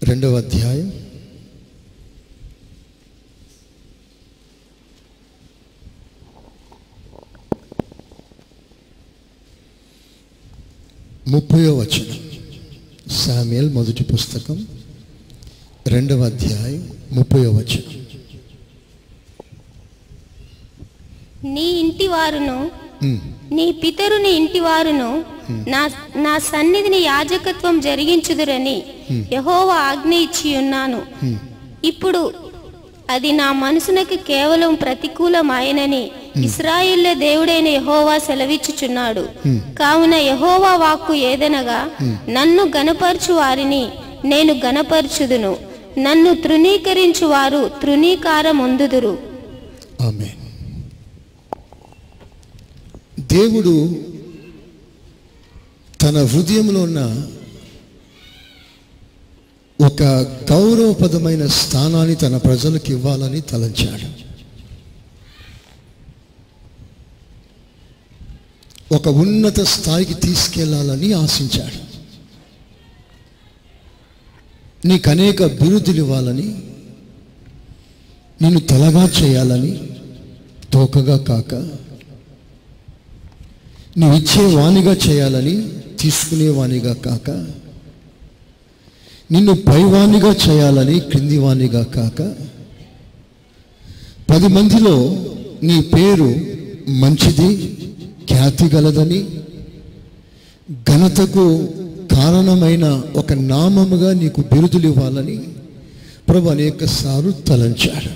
రెండవ అధ్యాయం ముప్పయో వచనం సామ్యల్ మొదటి పుస్తకం రెండవ అధ్యాయం ముప్పయో వచనం నీ ఇంటి వారును ఉమ్, నీ పితరుని ఇంటి వారును నా నా సన్నిధిని యాజకత్వం జరిగించుదురని యహోవా ఆజ్ఞ ఇచ్చి ఉన్నాను ఇప్పుడు అది నా మనసునకు కేవలం ప్రతికూలమాయనని ఇస్రాయిల్ల దేవుడైన యహోవా సెలవిచ్చుచున్నాడు కావున యహోవా వాక్కు ఏదనగా నన్ను గనపరచు వారిని నేను గనపరచుదును నన్ను తృణీకరించు వారు తృణీకారమొందుదురు ఆమె దేవుడు తన హృదయంలో ఉన్న ఒక గౌరవపదమైన స్థానాన్ని తన ప్రజలకు ఇవ్వాలని తలంచాడు ఒక ఉన్నత స్థాయికి తీసుకెళ్లాలని ఆశించాడు నీకు అనేక బిరుదులు ఇవ్వాలని నిన్ను తలగా చేయాలని తోకగా కాక నువ్వు ఇచ్చే వాణిగా చేయాలని తీసుకునే వాణిగా కాక నిన్ను పైవాణిగా చేయాలని క్రింది వాణిగా కాక పది మందిలో నీ పేరు మంచిది ఖ్యాతి గలదని ఘనతకు కారణమైన ఒక నామముగా నీకు బిరుదులు ఇవ్వాలని ప్రభు అనేక సార్లు తలంచాడు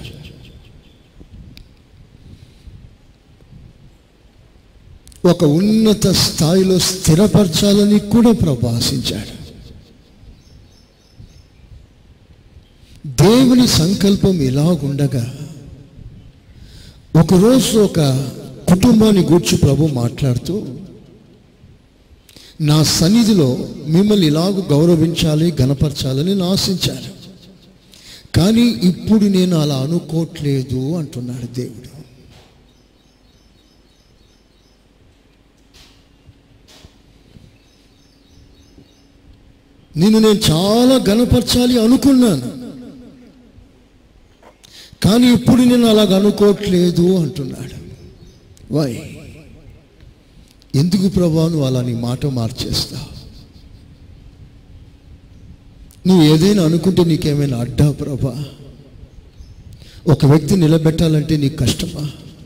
ఒక ఉన్నత స్థాయిలో స్థిరపరచాలని కూడా ప్రభు ఆశించాడు దేవుని సంకల్పం ఇలాగుండగా ఒకరోజు ఒక కుటుంబాన్ని గూర్చి ప్రభు మాట్లాడుతూ నా సన్నిధిలో మిమ్మల్ని ఇలాగ గౌరవించాలి గనపరచాలని నేను ఆశించాను కానీ ఇప్పుడు నేను అలా అనుకోవట్లేదు అంటున్నాడు దేవుడు నిన్ను నేను చాలా గనపరచాలి అనుకున్నాను కానీ ఇప్పుడు నేను అలాగ అనుకోవట్లేదు అంటున్నాడు వై ఎందుకు ప్రభా నువ్వు అలా నీ మాట మార్చేస్తావు నువ్వు ఏదైనా అనుకుంటే నీకేమైనా అడ్డా ప్రభా ఒక వ్యక్తి నిలబెట్టాలంటే నీకు కష్టమా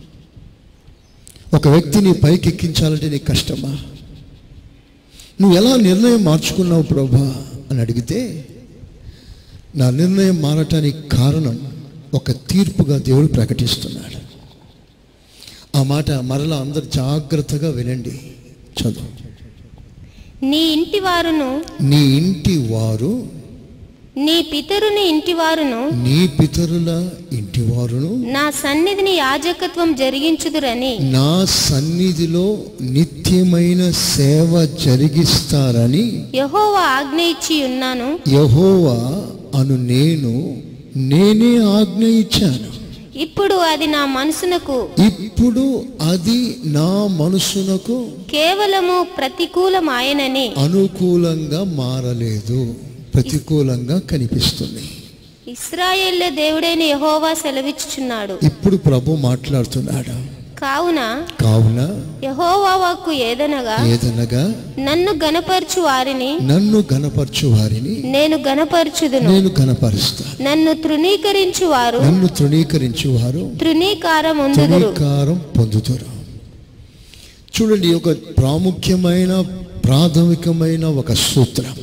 ఒక వ్యక్తిని పైకి ఎక్కించాలంటే నీకు కష్టమా నువ్వు ఎలా నిర్ణయం మార్చుకున్నావు ప్రభా అని అడిగితే నా నిర్ణయం మారటానికి కారణం ఒక తీర్పుగా దేవుడు ప్రకటిస్తున్నాడు ఆ మాట మరలా అందరు జాగ్రత్తగా వినండి చదువు నీ ఇంటి వారును నీ ఇంటి వారు నీ పితరుని ఇంటి వారును నీ పితరుల ఇంటి వారును నా సన్నిధిని యాజకత్వం జరిగించుదురని నా సన్నిధిలో నిత్యమైన సేవ జరిగిస్తారని యహోవా ఆజ్ఞ ఇచ్చి ఉన్నాను యహోవా అను నేను నేనే ఆజ్ఞ ఇచ్చాను ఇప్పుడు అది నా మనసునకు ఇప్పుడు అది నా మనసునకు కేవలము ప్రతికూలమాయనని అనుకూలంగా మారలేదు ప్రతికూలంగా కనిపిస్తుంది ఇస్రాయేళ్ల దేవుడైన యహోవా సెలవిచ్చుచున్నాడు ఇప్పుడు ప్రభు మాట్లాడుతున్నాడు కావున కావున యహోవా వాక్కు ఏదనగా ఏదనగా నన్ను గనపరచు వారిని నన్ను గనపరచు వారిని నేను గనపరచుదును నేను గనపరుస్తా నన్ను తృణీకరించు వారు నన్ను తృణీకరించు వారు తృణీకారముందుదురు తృణీకారం పొందుతారు చూడండి ఒక ప్రాముఖ్యమైన ప్రాథమికమైన ఒక సూత్రం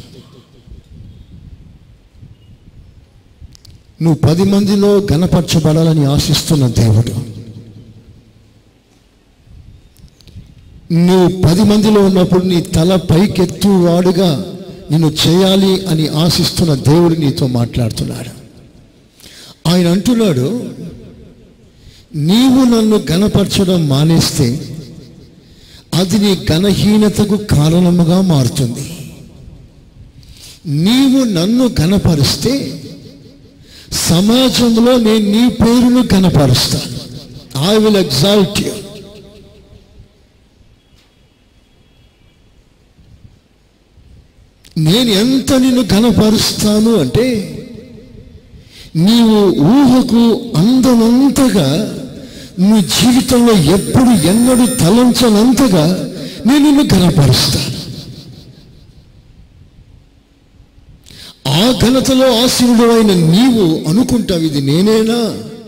నువ్వు పది మందిలో గనపరచబడాలని ఆశిస్తున్న దేవుడు నువ్వు పది మందిలో ఉన్నప్పుడు నీ తల పైకెత్తు వాడుగా నిన్ను చేయాలి అని ఆశిస్తున్న దేవుడు నీతో మాట్లాడుతున్నాడు ఆయన అంటున్నాడు నీవు నన్ను గనపరచడం మానేస్తే అది నీ ఘనహీనతకు కారణముగా మారుతుంది నీవు నన్ను గనపరిస్తే సమాజంలో నేను నీ పేరును గనపరుస్తాను ఐ విల్ ఎగ్జాల్ట్ యూ నేను ఎంత నిన్ను ఘనపరుస్తాను అంటే నీవు ఊహకు అందనంతగా నీ జీవితంలో ఎప్పుడు ఎన్నడూ తలంచనంతగా నేను నిన్ను ఘనపరుస్తాను ఆ ఘనతలో ఆశీనుడు అయిన నీవు అనుకుంటావు ఇది నేనేనా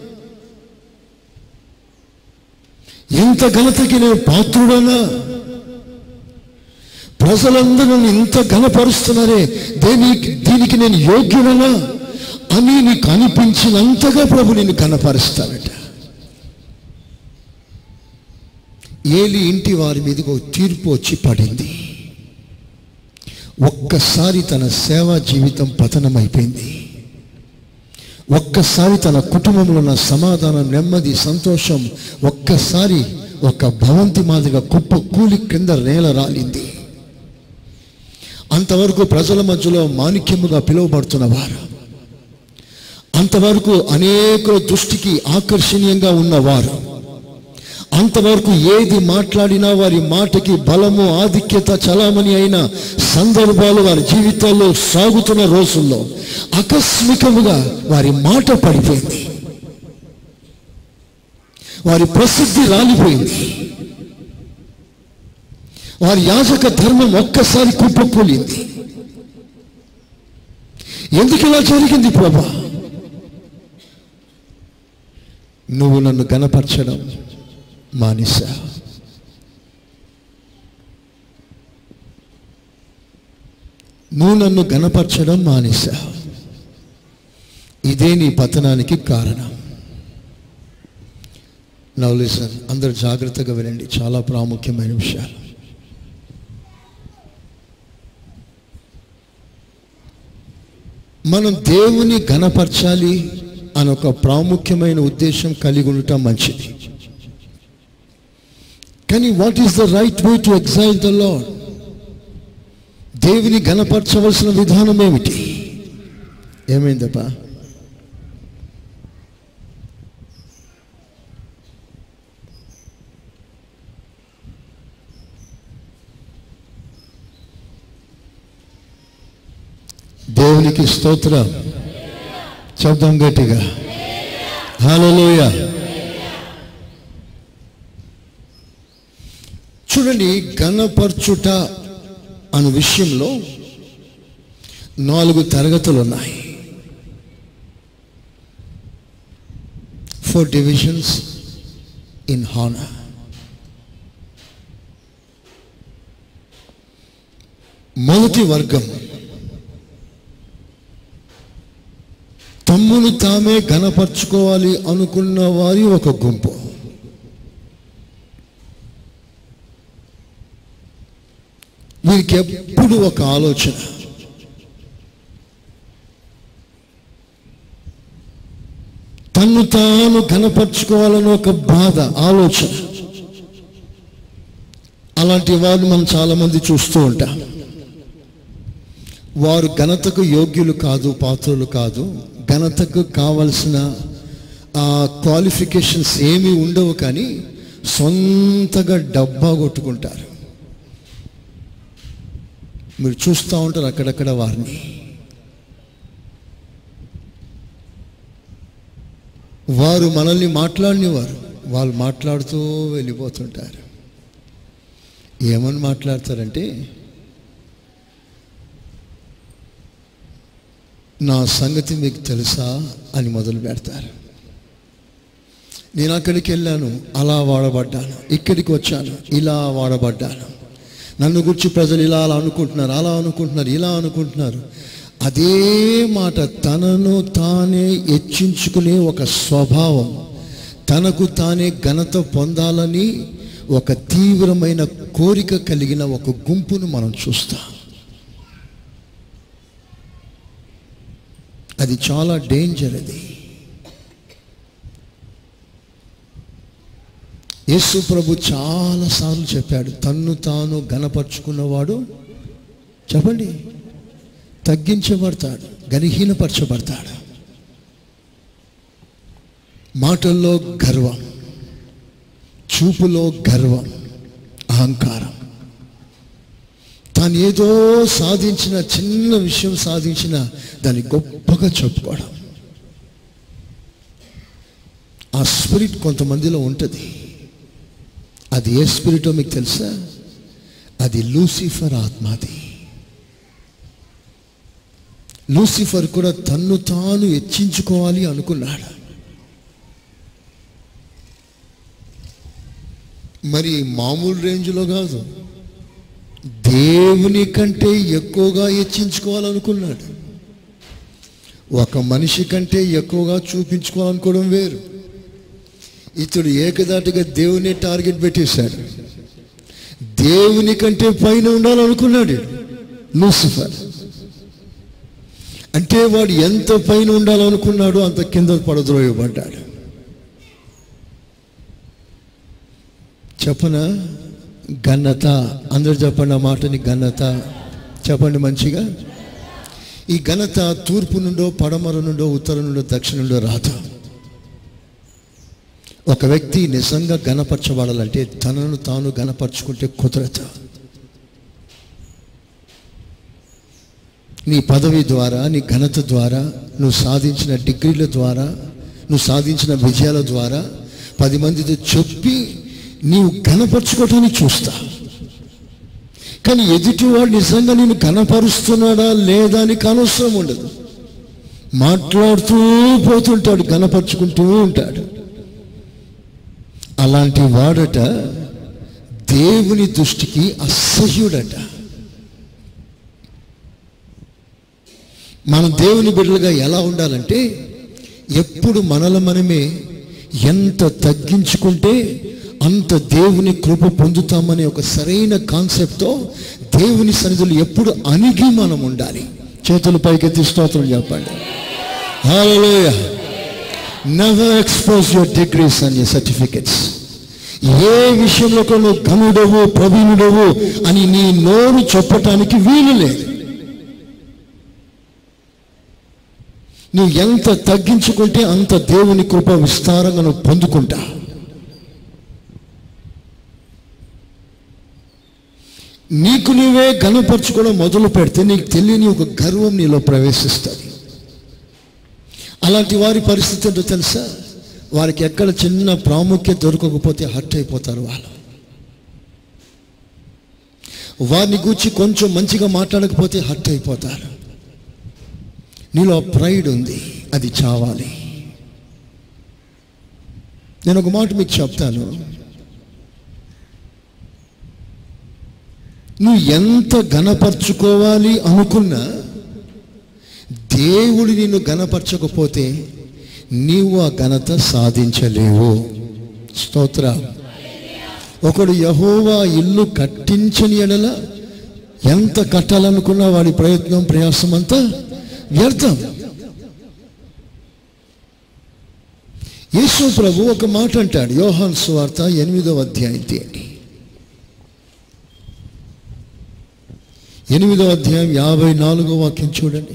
ఇంత ఘనతకి నేను పాత్రుడనా ప్రజలందరూ నన్ను ఇంత ఘనపరుస్తున్నారే దేనికి దీనికి నేను యోగ్యుడనా అని నీకు అనిపించినంతగా ప్రభు నిన్ను ఘనపరుస్తానట ఏలి ఇంటి వారి మీదకి ఒక తీర్పు వచ్చి పడింది ఒక్కసారి తన సేవా జీవితం పతనమైపోయింది ఒక్కసారి తన కుటుంబంలో ఉన్న సమాధానం నెమ్మది సంతోషం ఒక్కసారి ఒక భవంతి మాదిరిగా కుప్ప కూలి కింద నేల రాలింది అంతవరకు ప్రజల మధ్యలో మాణిక్యముగా పిలువబడుతున్న వారు అంతవరకు అనేకుల దృష్టికి ఆకర్షణీయంగా ఉన్నవారు అంతవరకు ఏది మాట్లాడినా వారి మాటకి బలము ఆధిక్యత చలామణి అయిన సందర్భాలు వారి జీవితాల్లో సాగుతున్న రోజుల్లో ఆకస్మికముగా వారి మాట పడిపోయింది వారి ప్రసిద్ధి రాలిపోయింది వారి యాజక ధర్మం ఒక్కసారి కుప్పకూలింది ఎందుకు ఇలా జరిగింది ప్రభా నువ్వు నన్ను గనపరచడం మానేశా నువ్వు నన్ను గనపరచడం మానేశా ఇదే నీ పతనానికి కారణం నవ్ లిసన్ అందరు జాగ్రత్తగా వినండి చాలా ప్రాముఖ్యమైన విషయాలు మనం దేవుని ఘనపరచాలి అని ఒక ప్రాముఖ్యమైన ఉద్దేశం కలిగి ఉండటం మంచిది కానీ what is the right way to exalt the Lord దేవుని ఘనపరచవలసిన విధానం ఏమిటి ఏమైందప్పా దేవునికి స్తోత్రం చెప్దాం గట్టిగా హలోయ చూడండి ఘనపరచుట అనే విషయంలో నాలుగు తరగతులు ఉన్నాయి ఫోర్ డివిజన్స్ ఇన్ హానా మొదటి వర్గం తమ్మును తామే ఘనపరచుకోవాలి అనుకున్న వారి ఒక గుంపు వీరికి ఎప్పుడు ఒక ఆలోచన తన్ను తాను ఘనపరచుకోవాలని ఒక బాధ ఆలోచన అలాంటి వారిని మనం చాలామంది చూస్తూ ఉంటాం వారు ఘనతకు యోగ్యులు కాదు పాత్రులు కాదు ఘనతకు కావలసిన ఆ క్వాలిఫికేషన్స్ ఏమీ ఉండవు కానీ సొంతగా డబ్బా కొట్టుకుంటారు మీరు చూస్తూ ఉంటారు అక్కడక్కడ వారిని వారు మనల్ని మాట్లాడినవారు వాళ్ళు మాట్లాడుతూ వెళ్ళిపోతుంటారు ఏమని మాట్లాడతారంటే నా సంగతి మీకు తెలుసా అని మొదలు పెడతారు నేను అక్కడికి వెళ్ళాను అలా వాడబడ్డాను ఇక్కడికి వచ్చాను ఇలా వాడబడ్డాను నన్ను గురించి ప్రజలు ఇలా అలా అనుకుంటున్నారు అలా అనుకుంటున్నారు ఇలా అనుకుంటున్నారు అదే మాట తనను తానే హెచ్చించుకునే ఒక స్వభావం తనకు తానే ఘనత పొందాలని ఒక తీవ్రమైన కోరిక కలిగిన ఒక గుంపును మనం చూస్తాం అది చాలా డేంజర్ అది యేసు ప్రభు చాలాసార్లు చెప్పాడు తన్ను తాను గనపరుచుకున్నవాడు చెప్పండి తగ్గించబడతాడు గనిహీనపరచబడతాడు మాటల్లో గర్వం చూపులో గర్వం అహంకారం తాను ఏదో సాధించిన చిన్న విషయం సాధించిన దాన్ని గొప్పగా చెప్పుకోవడం ఆ స్పిరిట్ కొంతమందిలో ఉంటుంది అది ఏ స్పిరిటో మీకు తెలుసా అది లూసిఫర్ ఆత్మది లూసిఫర్ కూడా తన్ను తాను హెచ్చించుకోవాలి అనుకున్నాడు మరి మామూలు రేంజ్లో కాదు దేవుని కంటే ఎక్కువగా హెచ్చించుకోవాలనుకున్నాడు ఒక మనిషి కంటే ఎక్కువగా చూపించుకోవాలనుకోవడం వేరు ఇతడు ఏకదాటిగా దేవుని టార్గెట్ పెట్టేశాడు దేవుని కంటే పైన ఉండాలనుకున్నాడు లూసిఫర్ అంటే వాడు ఎంత పైన ఉండాలనుకున్నాడో అంత కింద పడద్రోయబడ్డాడు చెప్పనా ఘనత అందరు చెప్పండి ఆ మాటని ఘనత చెప్పండి మంచిగా ఈ ఘనత తూర్పు నుండో పడమర నుండో ఉత్తరం నుండో దక్షిణ నుండో రాదు ఒక వ్యక్తి నిజంగా గణపరచబడాలంటే తనను తాను గణపరచుకుంటే కుదరదు నీ పదవి ద్వారా నీ ఘనత ద్వారా నువ్వు సాధించిన డిగ్రీల ద్వారా నువ్వు సాధించిన విజయాల ద్వారా పది మందితో చెప్పి నీవు ఘనపరచుకోవటానికి చూస్తా కానీ ఎదుటివాడు నిజంగా నేను ఘనపరుస్తున్నాడా లేదా అని అనవసరం ఉండదు మాట్లాడుతూ పోతుంటాడు ఘనపరుచుకుంటూ ఉంటాడు అలాంటి వాడట దేవుని దృష్టికి అసహ్యుడట మనం దేవుని బిడ్డలుగా ఎలా ఉండాలంటే ఎప్పుడు మనల మనమే ఎంత తగ్గించుకుంటే అంత దేవుని కృప పొందుతామనే ఒక సరైన కాన్సెప్ట్తో దేవుని సన్నిధులు ఎప్పుడు అణిగి మనం ఉండాలి చేతులు పైకెత్తి స్తోత్రం చెప్పండి hallelujah never expose your degrees and your certificates ఏ విషయంలో కూడా నువ్వు ఘనుడవు ప్రవీణుడవు అని నీ నోరు చెప్పటానికి వీలు లేదు నువ్వు ఎంత తగ్గించుకుంటే అంత దేవుని కృప విస్తారంగా నువ్వు పొందుకుంటా నీకు నీవే ఘనపరచుకోవడం మొదలు పెడితే నీకు తెలియని ఒక గర్వం నీలో ప్రవేశిస్తుంది అలాంటి వారి పరిస్థితి ఏంటో తెలుసా వారికి ఎక్కడ చిన్న ప్రాముఖ్యత దొరకకపోతే హర్ట్ అయిపోతారు వాళ్ళు వారిని గూర్చి కొంచెం మంచిగా మాట్లాడకపోతే హర్ట్ అయిపోతారు నీలో ప్రైడ్ ఉంది అది చావాలి నేను ఒక మాట మీకు చెప్తాను నువ్వు ఎంత ఘనపరచుకోవాలి అనుకున్నా దేవుడు నిన్ను ఘనపరచకపోతే నీవు ఆ ఘనత సాధించలేవు స్తోత్ర ఒకడు యహోవా ఇల్లు కట్టించని ఎడల ఎంత కట్టాలనుకున్నా వాడి ప్రయత్నం ప్రయాసం అంతా వ్యర్థం యేసు ప్రభు ఒక మాట అంటాడు యోహాన్ సువార్త ఎనిమిదవ అధ్యాయం తీయండి ఎనిమిదవ అధ్యాయం యాభై నాలుగో వాక్యం చూడండి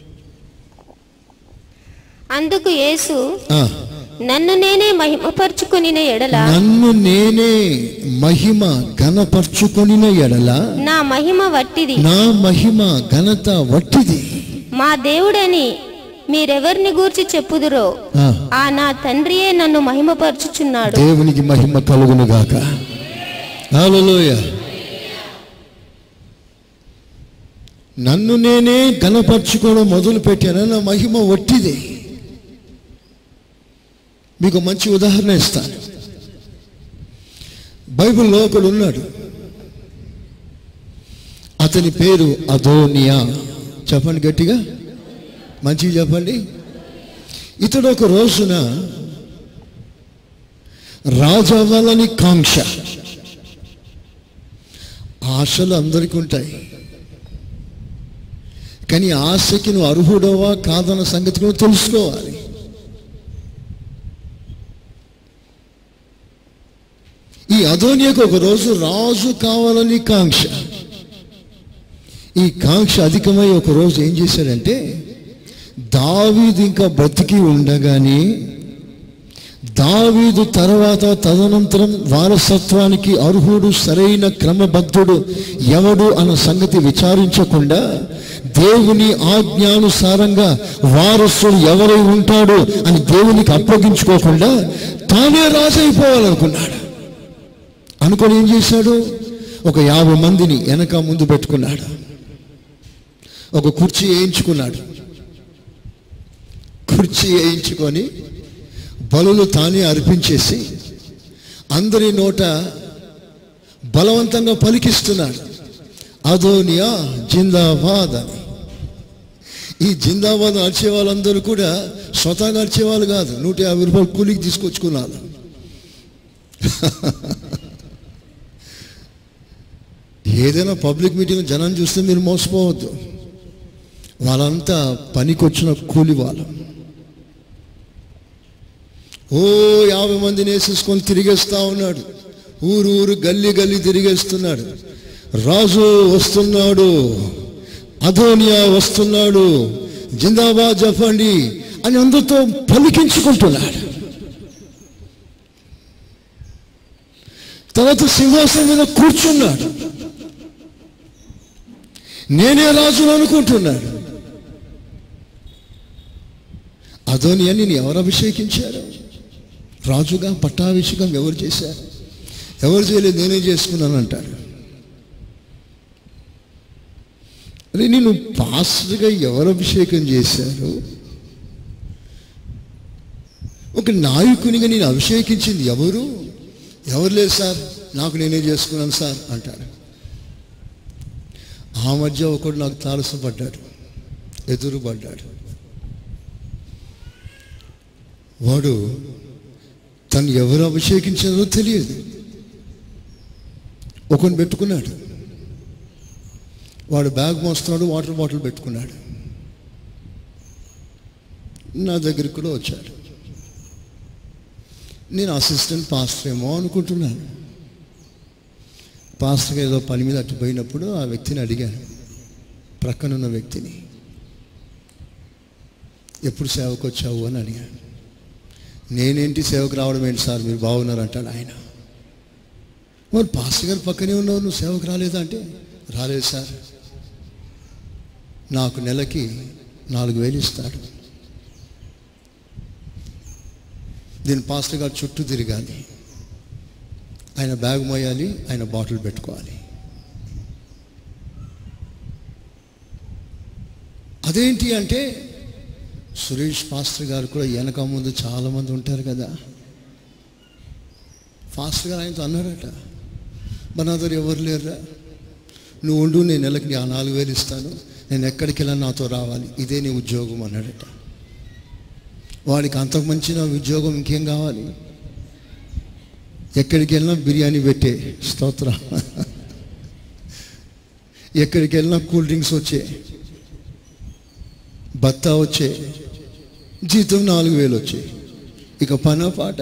అందుకు యేసు ఆ, నన్ను నేనే మహిమపరుచుకుని ఎడల నన్ను నేనే మహిమ ఘనపరుచుకొనిన ఎడల నా మహిమ వట్టిది నా మహిమ ఘనత వట్టిది మా దేవుడని మీరెవరిని గూర్చి చెప్పుదురో ఆ, ఆ నా తండ్రియే నన్ను మహిమపరచుచున్నాడు దేవునికి మహిమ కలుగును గాక హల్లెలూయ నన్ను నేనే ఘనపరచుకోవడం మొదలు పెట్టాను నా మహిమ వట్టిదే మీకు మంచి ఉదాహరణ ఇస్తాను బైబిల్లో ఒకడు ఉన్నాడు అతని పేరు అదోనియా చెప్పండి గట్టిగా మంచిగా చెప్పండి ఇతడు ఒక రోజున రాజవ్వాలని కాంక్ష ఆశలు అందరికీ ఉంటాయి కానీ ఆశకి నువ్వు అర్హుడవా కాదన్న సంగతి కూడా తెలుసుకోవాలి ఈ అదోనియకు ఒక రోజు రాజు కావాలని కాంక్ష ఈ కాంక్ష అధికమై ఒక రోజు ఏం చేశాడంటే దావీదు ఇంకా బ్రతికి ఉండగానే దావీదు తర్వాత తదనంతరం వారసత్వానికి అర్హుడు సరైన క్రమబద్ధుడు ఎవడు అన్న సంగతి విచారించకుండా దేవుని ఆజ్ఞానుసారంగా వారసుడు ఎవరై ఉంటాడు అని దేవునికి అప్పగించుకోకుండా తానే రాజు అయిపోవాలనుకున్నాడు అనుకొని ఏం చేశాడు ఒక యాభై మందిని వెనక ముందు పెట్టుకున్నాడు ఒక కుర్చీ వేయించుకున్నాడు కుర్చీ వేయించుకొని బలులు తానే అర్పించేసి అందరి నోట బలవంతంగా పలికిస్తున్నాడు అదోనియా జిందాబాద్ అని ఈ జిందాబాద్ అరిచే వాళ్ళందరూ కూడా స్వతహాగా అరిచేవాళ్ళు కాదు నూట యాభై రూపాయలు కూలికి తీసుకొచ్చుకున్నారు ఏదైనా పబ్లిక్ మీటింగ్ జనం చూస్తే మీరు మోసపోవద్దు వాళ్ళంతా పనికొచ్చిన కూలి వాళ్ళు ఓ యాభై మందిని వేసేసుకొని తిరిగేస్తా ఉన్నాడు ఊరు ఊరు గల్లీ గల్లీ తిరిగేస్తున్నాడు రాజు వస్తున్నాడు అధోనియా వస్తున్నాడు జిందాబాద్ చెప్పండి అని అందరితో పలికించుకుంటున్నాడు తర్వాత సింహాసనం మీద కూర్చున్నాడు నేనే రాజును అనుకుంటున్నాడు అదోని అని ఎవరు అభిషేకించారు రాజుగా పట్టాభిషేకం ఎవరు చేశారు ఎవరు చేయలేదు నేనే చేసుకున్నాను అంటాడు అరే నేను పాస్టర్గా ఎవరు అభిషేకం చేశారు ఒక నాయకునిగా నేను అభిషేకించింది ఎవరు ఎవరు లేదు సార్ నాకు నేనే చేసుకున్నాను సార్ అంటాడు ఆ మధ్య ఒకడు నాకు తారసపడ్డాడు ఎదురుపడ్డాడు వాడు తను ఎవరు అభిషేకించారో తెలియదు ఒకని పెట్టుకున్నాడు వాడు బ్యాగ్ మోస్తున్నాడు వాటర్ బాటిల్ పెట్టుకున్నాడు నా దగ్గరికి కూడా వచ్చాడు నేను అసిస్టెంట్ పాస్టర్ ఏమో అనుకుంటున్నాను పాస్టర్గా ఏదో పని మీద అటు పోయినప్పుడు ఆ వ్యక్తిని అడిగాను ప్రక్కనున్న వ్యక్తిని ఎప్పుడు సేవకు వచ్చావు అని అడిగాను నేనేంటి సేవకు రావడం ఏంటి సార్ మీరు బాగున్నారు అంటాడు ఆయన మరి పాస్టర్ గారు పక్కనే ఉన్నావు నువ్వు సేవకు రాలేదా అంటే రాలేదు సార్ నాకు నెలకి నాలుగు వేలు ఇస్తాడు దీని పాస్టర్ గారు చుట్టూ తిరగాలి ఆయన బ్యాగ్ మోయాలి ఆయన బాటిల్ పెట్టుకోవాలి అదేంటి అంటే సురేష్ పాస్టర్ గారు కూడా వెనక ముందు చాలామంది ఉంటారు కదా పాస్టర్ గారు ఆయనతో అన్నాడట మన దగ్గర ఎవరు లేరురా నువ్వు ఉండు నేను నెలకి నీ ఆ నాలుగు వేలు ఇస్తాను నేను ఎక్కడికి వెళ్ళా నాతో రావాలి ఇదే నీ ఉద్యోగం అన్నాడట వాడికి అంతకు మంచి నా ఉద్యోగం ఇంకేం కావాలి ఎక్కడికి వెళ్ళినా బిర్యానీ పెట్టే స్తోత్రం ఎక్కడికి వెళ్ళినా కూల్ డ్రింక్స్ వచ్చే బత్తా వచ్చే జీతం నాలుగు వేలు వచ్చే ఇక పన పాట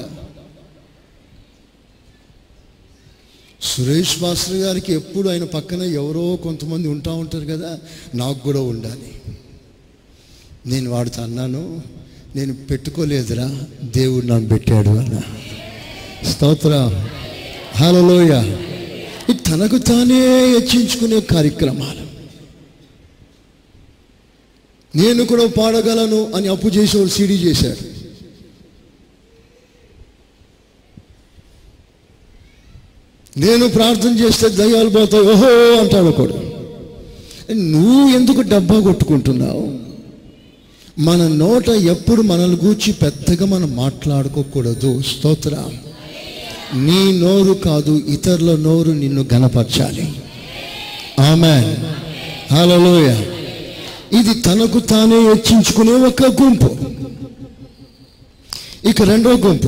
సురేష్ మాస్టర్ గారికి ఎప్పుడు ఆయన పక్కన ఎవరో కొంతమంది ఉంటా ఉంటారు కదా నాకు కూడా ఉండాలి నేను వాడితో అన్నాను నేను పెట్టుకోలేదురా దేవుడు నన్ను పెట్టాడు అన్న స్తోత్ర హలోయ ఇది తనకు తానే హెచ్చించుకునే కార్యక్రమాలు నేను కూడా పాడగలను అని అప్పు చేసి ఒక సీడీ చేశాడు నేను ప్రార్థన చేస్తే దయ్యాలు పోతాయి ఓహో అంటాడు ఒకడు నువ్వు ఎందుకు డబ్బా కొట్టుకుంటున్నావు మన నోట ఎప్పుడు మనల్ని గూర్చి పెద్దగా మనం మాట్లాడుకోకూడదు స్తోత్ర నీ నోరు కాదు ఇతరుల నోరు నిన్ను గనపరచాలి ఆమె హలోయ ఇది తనకు తానే హెచ్చించుకునే ఒక గుంపు ఇక రెండో గుంపు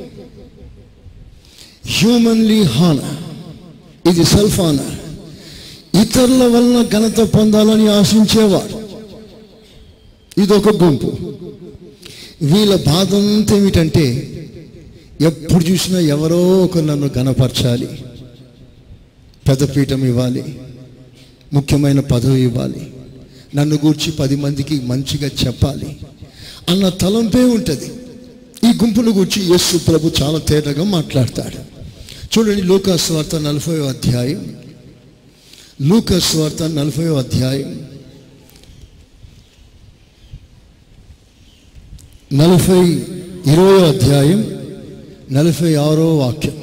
హ్యూమన్లీ హానర్ ఇది సెల్ఫ్ హానర్ ఇతరుల వలన ఘనత పొందాలని ఆశించేవాడు ఇదొక గుంపు వీళ్ళ బాధ అంతా ఏమిటంటే ఎప్పుడు చూసినా ఎవరో ఒకరు నన్ను గనపరచాలి పెద్దపీఠం ఇవ్వాలి ముఖ్యమైన పదవి ఇవ్వాలి నన్ను గూర్చి పది మందికి మంచిగా చెప్పాలి అన్న తలంపే ఉంటుంది ఈ గుంపును గురించి యేసు ప్రభు చాలా తేటగా మాట్లాడతాడు చూడండి లూకాస్ వార్త నలభై అధ్యాయం లూకాస్ వార్త నలభై అధ్యాయం నలభై ఇరవై అధ్యాయం నలభై ఆరో వాక్యం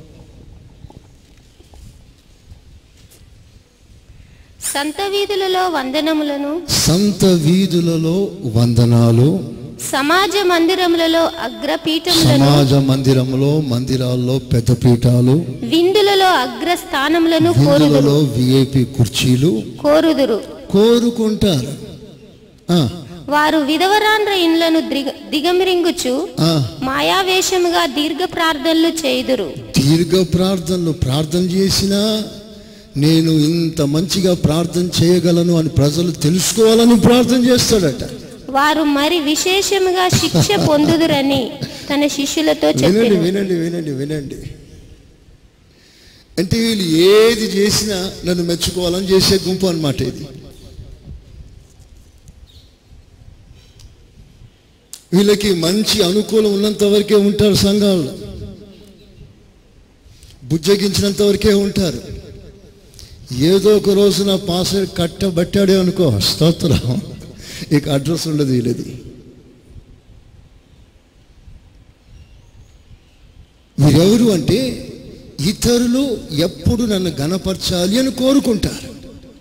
సంత వీధులలో వందనములను సంత వీధులలో వందనాలు సమాజ మందిరములలో అగ్రపీఠములను సమాజ మందిరంలో మందిరాల్లో పెద్ద పీఠాలు విందులలో అగ్రస్థానములను కోరుదురు విందులలో విఐపి కుర్చీలు కోరుదురు కోరుకుంటారు ఆ, వారు విధవరాండ్ర ఇండ్లను దిగ దిగమిరింగుచు ఆ, మాయావేషముగా దీర్ఘ ప్రార్థనలు చేయుదురు దీర్ఘ ప్రార్థనలు ప్రార్థన చేసినా నేను ఇంత మంచిగా ప్రార్థన చేయగలను అని ప్రజలు తెలుసుకోవాలని ప్రార్థన చేస్తాడట వారు మరి విశేషముగా శిక్ష పొందుదురని తన శిష్యులతో వినండి చెప్పారు వినండి వినండి వినండి అంటే వీళ్ళు ఏది చేసినా నన్ను మెచ్చుకోవాలని చేసే గుంపు అన్నమాట ఇది వీళ్ళకి మంచి అనుకూలం ఉన్నంత వరకే ఉంటారు సంఘాల్లో బుజ్జగించినంత వరకే ఉంటారు ఏదో ఒక రోజున పాస్ కట్టబట్టాడే అనుకో స్తోత్రం ఇక అడ్రస్ ఉండదు వీళ్ళది వీరెవరు అంటే ఇతరులు ఎప్పుడు నన్ను గనపరచాలి అని కోరుకుంటారు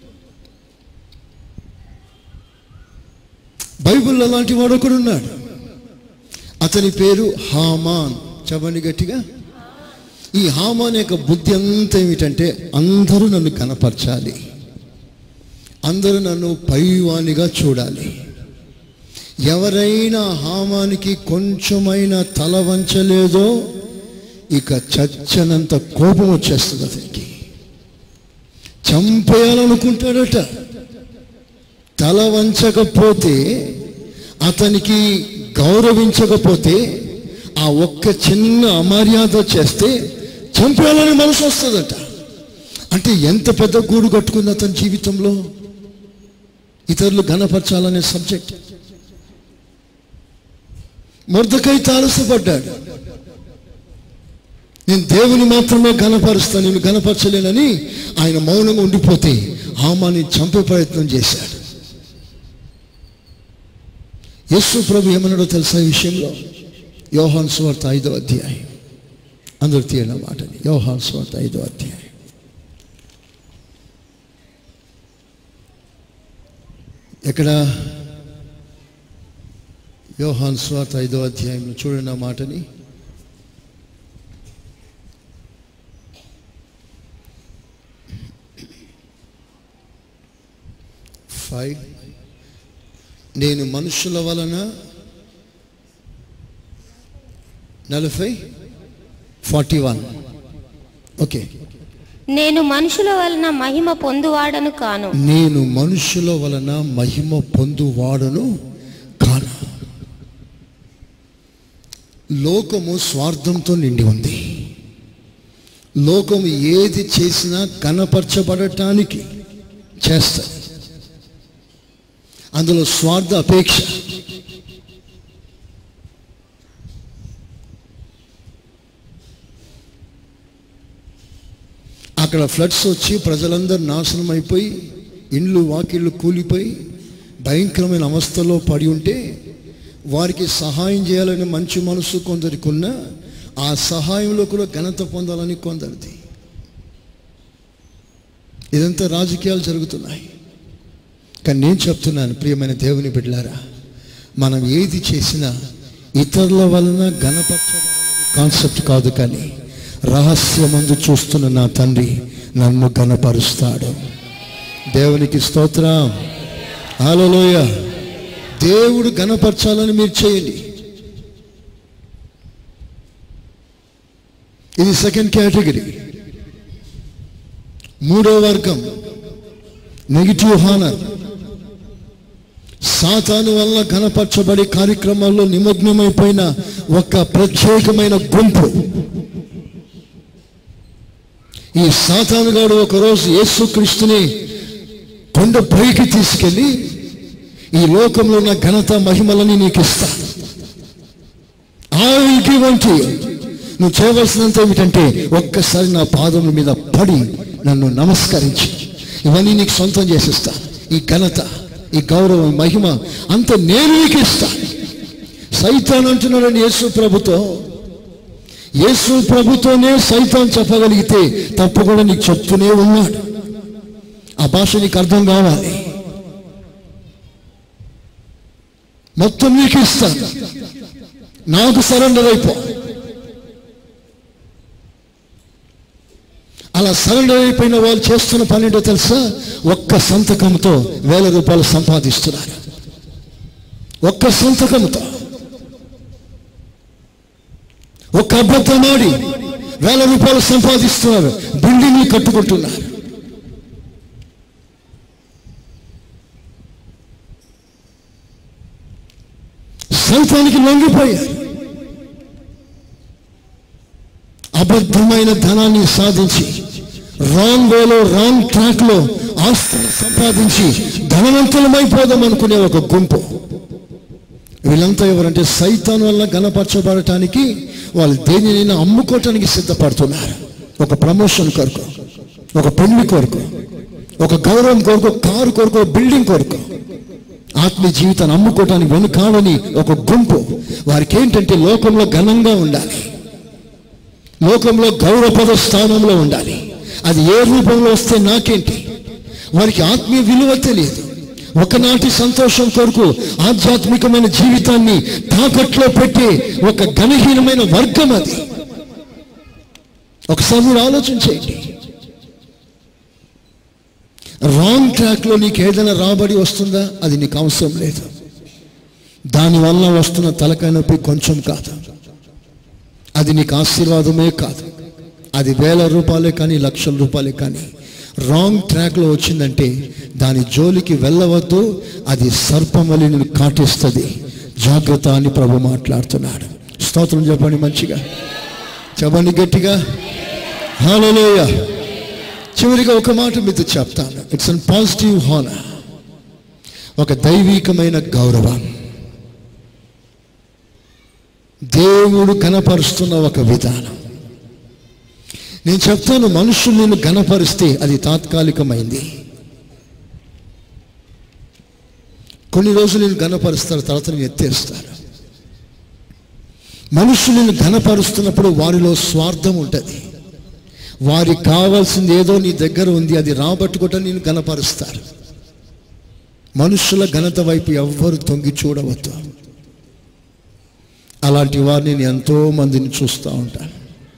బైబిల్లో అలాంటి వాడు ఒకడు ఉన్నాడు అతని పేరు హామాన్ చెప్పండి గట్టిగా ఈ హామాన్ యొక్క బుద్ధి అంతా ఏమిటంటే అందరూ నన్ను కనపరచాలి అందరూ నన్ను పైవానిగా చూడాలి ఎవరైనా హామానికి కొంచెమైనా తల వంచలేదో ఇక చచ్చనంత కోపం వచ్చేస్తుంది అతనికి చంపేయాలనుకుంటాడట తల వంచకపోతే అతనికి గౌరవించకపోతే ఆ ఒక్క చిన్న అమర్యాద చేస్తే చంపేయాలని మనసు వస్తుందట అంటే ఎంత పెద్ద గూడు కట్టుకుంది అతని జీవితంలో ఇతరులు ఘనపరచాలనే సబ్జెక్ట్ మొర్దకై తారసపడ్డాడు నేను దేవుని మాత్రమే ఘనపరుస్తాను నేను ఘనపరచలేనని ఆయన మౌనంగా ఉండిపోతే హామాని చంపే ప్రయత్నం చేశాడు యేసు ప్రభు ఏమన్నాడో తెలుసా ఈ విషయంలో యోహాన్ స్వార్త ఐదో అధ్యాయం అందరూ తీయన మాటని యోహాన్ స్వార్త ఐదో అధ్యాయం ఎక్కడ యోహాన్ స్వార్త ఐదో అధ్యాయంలో చూడండి ఆ మాటని ఫైవ్ నేను మనుషుల వలన నలభై ఫార్టీ వన్ ఓకే నేను మనుషుల వలన మహిమ పొందువాడను కాను నేను మనుషుల వలన మహిమ పొందువాడను కాను లోకము స్వార్థంతో నిండి ఉంది లోకము ఏది చేసినా కనపరచబడటానికి చేస్తుంది అందులో స్వార్థ అపేక్ష అక్కడ ఫ్లడ్స్ వచ్చి ప్రజలందరూ నాశనం అయిపోయి ఇండ్లు వాకిళ్ళు కూలిపోయి భయంకరమైన అవస్థలో పడి ఉంటే వారికి సహాయం చేయాలనే మంచి మనసు కొందరికి ఉన్నా ఆ సహాయంలో కూడా ఘనత పొందాలని కొందరిది ఇదంతా రాజకీయాలు జరుగుతున్నాయి కానీ నేను చెప్తున్నాను ప్రియమైన దేవుని బిడ్డలారా మనం ఏది చేసినా ఇతరుల వలన ఘనపరచబడాలనే కాన్సెప్ట్ కాదు కానీ రహస్యమందు చూస్తున్న నా తండ్రి నన్ను ఘనపరుస్తాడు దేవునికి స్తోత్రం హల్లెలూయ దేవుడు ఘనపరచాలని మీరు చేయండి ఇది సెకండ్ కేటగిరీ మూడో వర్గం నెగిటివ్ హానర్ సాతాను వల్ల ఘనపరచబడే కార్యక్రమాల్లో నిమగ్నమైపోయిన ఒక ప్రత్యేకమైన గుంపు ఈ సాతానుగాడు ఒకరోజు యేసుక్రీస్తుని కొండ పైకి తీసుకెళ్ళి ఈ లోకంలో ఉన్న ఘనత మహిమలని నీకు ఇస్తా ఐ విల్ గివ్ అంటూ నువ్వు చేయవలసినంత ఏమిటంటే ఒక్కసారి నా పాదముల మీద పడి నన్ను నమస్కరించి ఇవన్నీ నీకు సొంతం చేసిస్తా ఈ ఘనత ఈ గౌరవం మహిమ అంత నేను నీకు ఇస్తా సైతాన్ అంటున్నాడని యేసు ప్రభుతో యేసు ప్రభుతోనే సైతాన్ చెప్పగలిగితే తప్పకుండా నీకు చెప్తూనే ఉన్నాడు ఆ భాష నీకు అర్థం కావాలి మొత్తం నీకు ఇస్తాను నాకు సరెండర్ అయిపో అలా సరెండర్ అయిపోయిన వాళ్ళు చేస్తున్న పని ఏంటో తెలుసా ఒక్క సంతకంతో వేల రూపాయలు సంపాదిస్తున్నారు ఒక్క సంతకంతో ఒక్క అబద్ధం ఆడి వేల రూపాయలు సంపాదిస్తున్నారు బిల్డింగ్లు కట్టుకుంటున్నారు సైతానికి లొంగిపోయారు అబద్ధమైన ధనాన్ని సాధించి రాంగ్ వేలో రాంగ్ ట్రాక్ లో ఆస్తులు సంపాదించి ధనవంతులమైపోదాం అనుకునే ఒక గుంపు వీళ్ళంతా ఎవరంటే సైతాన్ వల్ల గణపరచబడటానికి వాళ్ళు దేనినైనా అమ్ముకోవటానికి సిద్ధపడుతున్నారు ఒక ప్రమోషన్ కొరకు ఒక పెళ్లి కొరకు ఒక గౌరవం కొరకు కారు కొరకు బిల్డింగ్ కొరకు ఆత్మీయ జీవితాన్ని అమ్ముకోవటానికి వెనుకాడని ఒక గుంపు వారికి ఏంటంటే లోకంలో ఘనంగా ఉండాలి లోకంలో గౌరవపద స్థానంలో ఉండాలి అది ఏ రూపంలో వస్తే నాకేంటి వారికి ఆత్మీయ విలువ తెలియదు ఒకనాటి సంతోషం కొరకు ఆధ్యాత్మికమైన జీవితాన్ని తాకట్లో పెట్టి ఒక ఘనహీనమైన వర్గం అది ఒకసారి మీరు ఆలోచించేయండి రాంగ్ ట్రాక్లో నీకు ఏదైనా రాబడి వస్తుందా అది నీకు అవసరం లేదు దానివల్ల వస్తున్న తలకాయ నొప్పి కొంచెం కాదు అది నీకు ఆశీర్వాదమే కాదు అది వేల రూపాయలే కానీ లక్షల రూపాయలే కానీ రాంగ్ ట్రాక్లో వచ్చిందంటే దాని జోలికి వెళ్ళవద్దు అది సర్పం వలి నేను కాటిస్తుంది జాగ్రత్త అని ప్రభు మాట్లాడుతున్నాడు స్తోత్రం చెప్పండి మంచిగా చెప్పండి గట్టిగా హాలలోయ చివరిగా ఒక మాట మీతో చెప్తాను ఇట్స్ అన్ పాజిటివ్ హాన ఒక దైవికమైన గౌరవం దేవుడు కనపరుస్తున్న ఒక విధానం నేను చెప్తాను మనుషులు నేను గణపరిస్తే అది తాత్కాలికమైంది కొన్ని రోజులు నేను గణపరుస్తారు తర్వాత నేను ఎత్తేస్తారు మనుషులు నేను ఘనపరుస్తున్నప్పుడు వారిలో స్వార్థం ఉంటుంది వారికి కావాల్సింది ఏదో నీ దగ్గర ఉంది అది రాబట్టుకోవటం నేను గణపరుస్తారు మనుషుల ఘనత వైపు ఎవ్వరు తొంగి చూడవద్దు అలాంటి వారిని నేను ఎంతో మందిని చూస్తూ ఉంటాను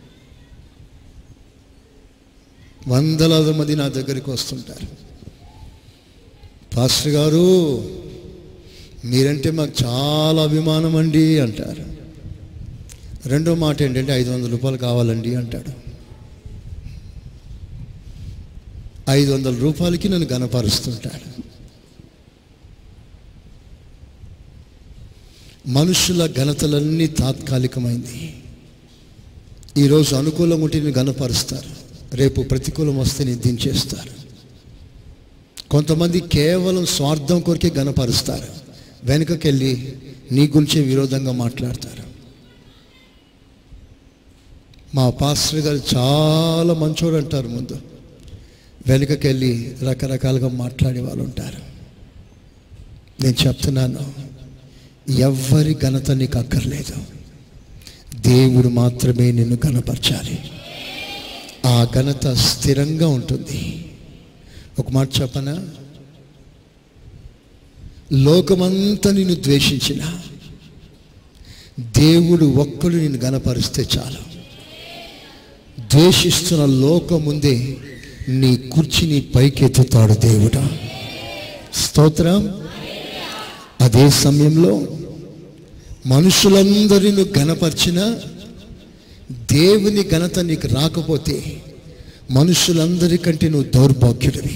వందలాది మంది నా దగ్గరికి వస్తుంటారు పాస్టర్ గారు మీరంటే మాకు చాలా అభిమానం అండి అంటారు రెండో మాట ఏంటంటే ఐదు వందల రూపాయలు కావాలండి అంటాడు ఐదు వందల రూపాయలకి నన్ను గనపరుస్తుంటాడు మనుషుల ఘనతలన్నీ తాత్కాలికమైంది ఈరోజు అనుకూలం ఉంటే నేను గనపరుస్తారు రేపు ప్రతికూలం వస్తే నేను దించేస్తారు కొంతమంది కేవలం స్వార్థం కొరికే గనపరుస్తారు వెనుకకెళ్ళి నీ గురించే విరోధంగా మాట్లాడతారు మా పాస్టర్ గారు చాలా మంచోడు అంటారు ముందు వెనుకకెళ్ళి రకరకాలుగా మాట్లాడే వాళ్ళు ఉంటారు నేను చెప్తున్నాను ఎవ్వరి ఘనత నీకు అక్కర్లేదు దేవుడు మాత్రమే నిన్ను ఘనపరచాలి ఆ ఘనత స్థిరంగా ఉంటుంది ఒక మాట చెప్పనా లోకమంతా నిన్ను ద్వేషించిన దేవుడు ఒక్కడు నిన్ను గనపరిస్తే చాలు ద్వేషిస్తున్న లోకం ముందే నీ కుర్చీని పైకెత్తుతాడు దేవుడా స్తోత్రం అదే సమయంలో మనుషులందరిని ఘనపరిచిన దేవుని ఘనత నీకు రాకపోతే మనుషులందరికంటే నువ్వు దౌర్భాగ్యుడివి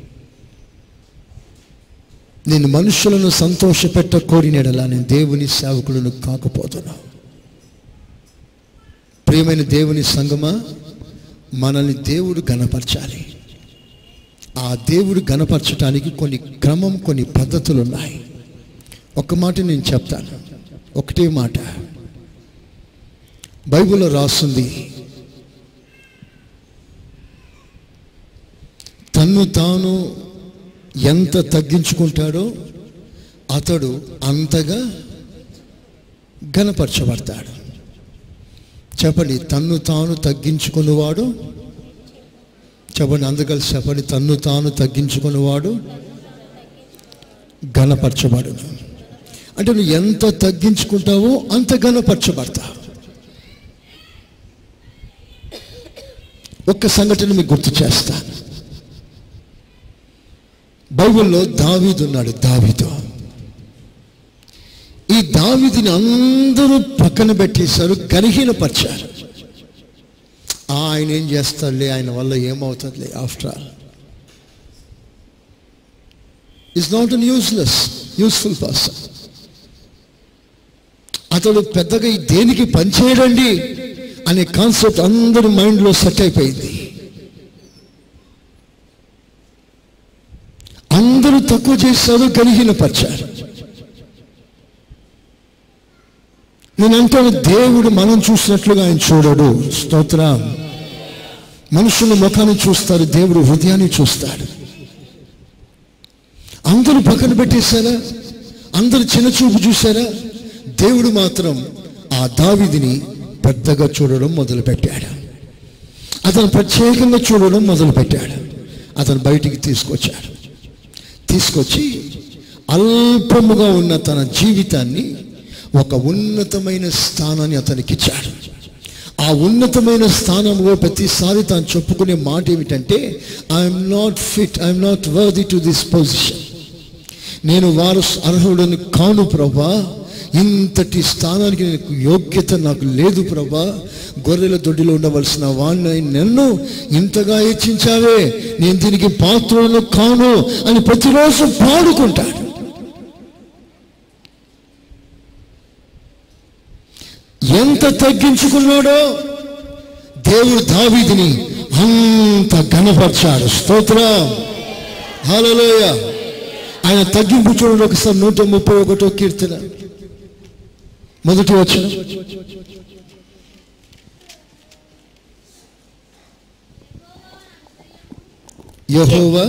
నేను మనుషులను సంతోషపెట్ట కోరినడలా నేను దేవుని సేవకులను కాకపోతున్నా ప్రియమైన దేవుని సంగమా మనల్ని దేవుడు గణపరచాలి ఆ దేవుడు గణపరచడానికి కొన్ని క్రమం కొన్ని పద్ధతులు ఉన్నాయి ఒక మాట నేను చెప్తాను ఒకటే మాట బైబిల్లో రాస్తుంది తన్ను తాను ఎంత తగ్గించుకుంటాడో అతడు అంతగా ఘనపరచబడతాడు చెప్పండి తన్ను తాను తగ్గించుకునేవాడు చెప్పండి అందుకలిసి చెప్పండి తన్ను తాను తగ్గించుకునేవాడు ఘనపరచబడు అంటే నువ్వు ఎంత తగ్గించుకుంటావో అంత ఘనపరచబడతావు ఒక్క సంఘటన మీకు గుర్తు చేస్తాను బైబిల్లో దావీదు ఉన్నాడు దావీదు ఈ దావీదిని అందరూ పక్కన పెట్టేశారు గరిహీనపరిచారు ఆ, ఆయన ఏం చేస్తాడులే ఆయన వల్ల ఏమవుతుందిలే after all is not an useless useful person అతడు పెద్దగా ఈ దేనికి పనిచేయడండి అనే కాన్సెప్ట్ అందరి మైండ్లో సెట్ అయిపోయింది అందరూ తక్కువ చేశారు గరిహీనపరిచారు నేను అంటాను దేవుడు మనం చూసినట్లుగా ఆయన చూడడు స్తోత్రం మనుషుల ముఖాన్ని చూస్తారు దేవుడు హృదయాన్ని చూస్తాడు అందరూ పక్కన పెట్టేశారా అందరూ చిన్న చూపు చూశారా దేవుడు మాత్రం ఆ దావిదిని పెద్దగా చూడడం మొదలుపెట్టాడు అతను ప్రత్యేకంగా చూడడం మొదలుపెట్టాడు అతను బయటికి తీసుకొచ్చాడు తీసుకొచ్చి అల్పముగా ఉన్న తన జీవితాన్ని ఒక ఉన్నతమైన స్థానాన్ని అతనికి ఇచ్చాడు ఆ ఉన్నతమైన స్థానంలో ప్రతిసారి తాను చెప్పుకునే మాట ఏమిటంటే I'm not fit I'm not worthy to this position నేను వారు అర్హుడని కాను ప్రభా ఇంతటి స్థానానికి నాకు యోగ్యత నాకు లేదు ప్రభా గొర్రెల దొడ్డిలో ఉండవలసిన వాడిని నన్ను ఇంతగా హెచ్చించావే నేను దీనికి పాత్రను కాను అని ప్రతిరోజు పాడుకుంటాడు ఎంత తగ్గించుకున్నాడో దేవుడు దావీదిని అంత ఘనపరిచాడు స్తోత్రం హల్లెలూయ ఆయన తగ్గింపు చూడండి ఒకసారి నూట ముప్పై ఒకటో కీర్తన మొదటి వచ్చిన యహోవా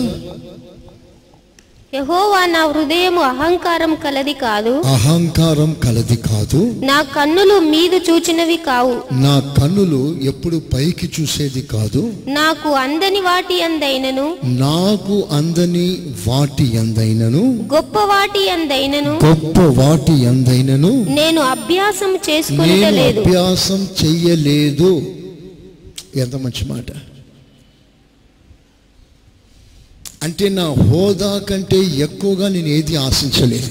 యహోవా నా హృదయము అహంకారం కలది కాదు అహంకారం కలది కాదు నా కన్నులు మీదు చూచినవి కావు నా కన్నులు ఎప్పుడు పైకి చూసేది కాదు నాకు అందని వాటి అందైనను నాకు అందని వాటి ఎందైనను గొప్ప వాటి అందైనను గొప్ప వాటి ఎందైనను నేను అభ్యాసం నేను చేసుకునలేదు అభ్యాసం చెయ్యలేదు ఎంత మంచి మాట అంటే నా హోదా కంటే ఎక్కువగా నేను ఏది ఆశించలేదు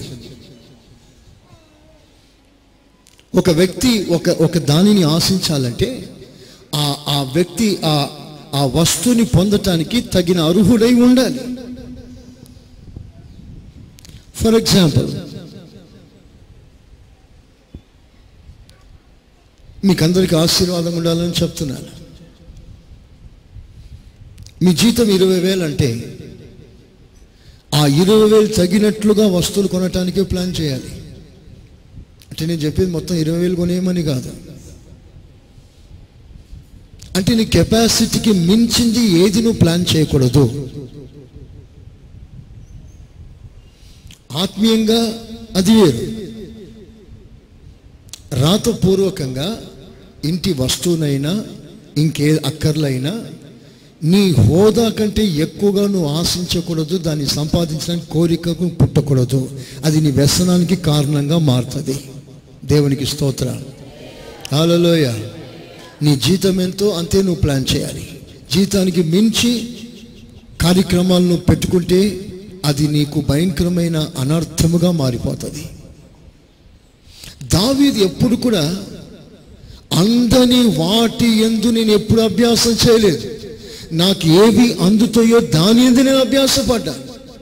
ఒక వ్యక్తి ఒక ఒక దానిని ఆశించాలంటే ఆ ఆ వ్యక్తి ఆ ఆ వస్తువుని పొందటానికి తగిన అర్హుడై ఉండాలి ఫర్ ఎగ్జాంపుల్ మీకు అందరికీ ఆశీర్వాదం ఉండాలని చెప్తున్నాను మీ జీతం ఇరవై వేలు అంటే ఆ ఇరవై వేలు తగినట్లుగా వస్తువులు కొనటానికి ప్లాన్ చేయాలి అంటే నేను చెప్పేది మొత్తం ఇరవై వేలు కొనేయమని కాదు అంటే నీ కెపాసిటీకి మించింది ఏది నువ్వు ప్లాన్ చేయకూడదు ఆత్మీయంగా అది వేరు రాతపూర్వకంగా ఇంటి వస్తువునైనా ఇంకే అక్కర్లైనా నీ హోదా కంటే ఎక్కువగా నువ్వు ఆశించకూడదు దాన్ని సంపాదించడానికి కోరికకు పుట్టకూడదు అది నీ వ్యసనానికి కారణంగా మారుతుంది దేవునికి స్తోత్ర హాలలోయ నీ జీతం ఎంతో అంతే నువ్వు ప్లాన్ చేయాలి జీతానికి మించి కార్యక్రమాలను పెట్టుకుంటే అది నీకు భయంకరమైన అనర్థముగా మారిపోతుంది దావీది ఎప్పుడు కూడా అందని వాటి ఎందు నేను ఎప్పుడు అభ్యాసం చేయలేదు నాకు ఏవి అందుతాయో దాని ఎందు నేను అభ్యాసపడ్డాను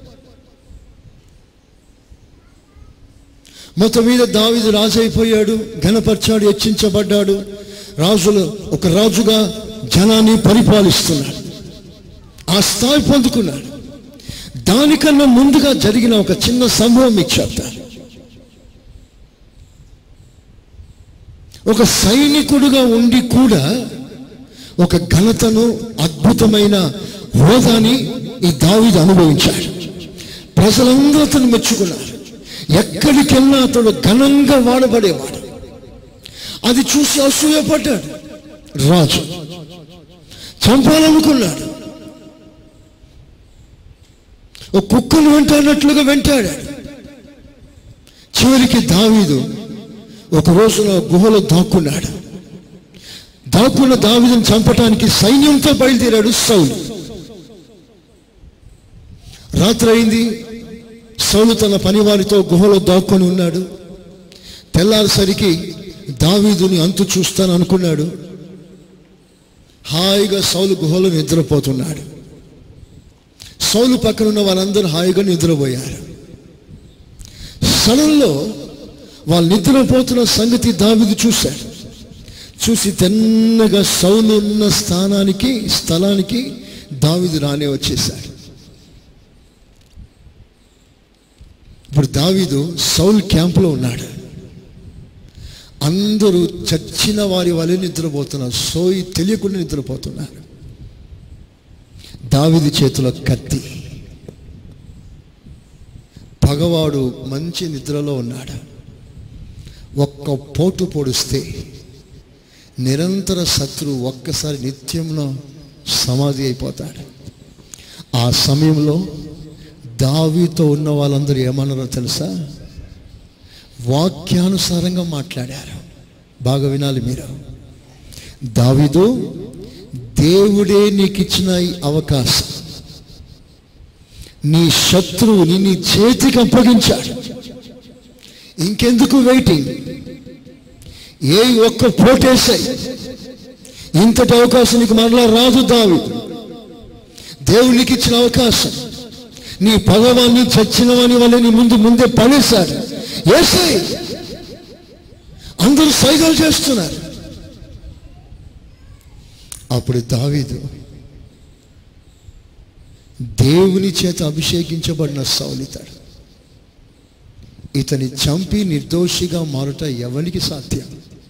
మొత్తం మీద దావీదు రాజు అయిపోయాడు ఘనపరిచాడు హెచ్చించబడ్డాడు రాజులు ఒక రాజుగా జనాన్ని పరిపాలిస్తున్నాడు ఆ స్థాయి పొందుకున్నాడు దానికన్నా ముందుగా జరిగిన ఒక చిన్న సంభవం మీకు చెప్తాను ఒక సైనికుడుగా ఉండి కూడా ఒక ఘనతను అద్భుతమైన హోదాని ఈ దావీదు అనుభవించాడు ప్రజలందరూ అతను మెచ్చుకున్నారు ఎక్కడికెళ్ళినా అతడు ఘనంగా వాడబడేవాడు అది చూసి అసూయపడ్డాడు రాజు చంపాలనుకున్నాడు ఒక కుక్కను వెంటాడినట్లుగా వెంటాడాడు చివరికి దావీదు ఒక రోజున గుహలో దాక్కున్నాడు దాక్కున్న దావీదును చంపటానికి సైన్యంతో బయలుదేరాడు సౌలు రాత్రి అయింది సౌలు తన పనివారితో గుహలో దాక్కొని ఉన్నాడు తెల్లారిసరికి దావీదుని అంతు చూస్తాను అనుకున్నాడు హాయిగా సౌలు గుహలో నిద్రపోతున్నాడు సౌలు పక్కన ఉన్న వాళ్ళందరూ హాయిగా నిద్రపోయారు సడన్లో వాళ్ళు నిద్రపోతున్న సంగతి దావిది చూశాడు చూసి తిన్నగా సౌలు ఉన్న స్థానానికి స్థలానికి దావిది రానే వచ్చేశాడు ఇప్పుడు దావీదు సౌల్ క్యాంపులో ఉన్నాడు అందరూ చచ్చిన వారి వలె నిద్రపోతున్నారు సోయి తెలియకుండా నిద్రపోతున్నారు దావిది చేతిలో కత్తి పగవాడు మంచి నిద్రలో ఉన్నాడు ఒక్క పోటు పొడిస్తే నిరంతర శత్రువు ఒక్కసారి నిత్యంలో సమాధి అయిపోతాడు ఆ సమయంలో దావీతో ఉన్న వాళ్ళందరూ ఏమన్నారో తెలుసా వాక్యానుసారంగా మాట్లాడారు బాగా వినాలి మీరు దావీదు దేవుడే నీకు ఇచ్చిన ఈ అవకాశం నీ శత్రువుని నీ చేతికి అప్పగించాడు ఇంకెందుకు వెయిటింగ్ ఏ ఒక్క పోటేసాయి ఇంతటి అవకాశం నీకు మరలా రాదు దావి దేవునికి ఇచ్చిన అవకాశం నీ పగవాన్ని చచ్చినవాని వల్ల నీ ముందు ముందే పడేశాడు ఏసై అందరూ సైగలు చేస్తున్నారు అప్పుడు దావీదు దేవుని చేత అభిషేకించబడిన సౌలితాడు ఇతని చంపి నిర్దోషిగా మారుట ఎవరికి సాధ్యం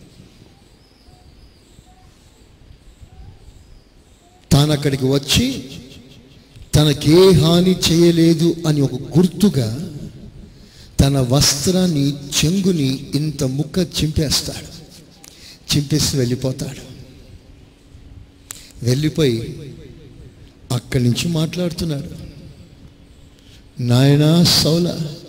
తాను అక్కడికి వచ్చి తనకే హాని చేయలేదు అని ఒక గుర్తుగా తన వస్త్రాన్ని చెంగుని ఇంత ముక్క చింపేస్తాడు చింపేసి వెళ్ళిపోతాడు వెళ్ళిపోయి అక్కడి నుంచి మాట్లాడుతున్నాడు నాయనా సౌల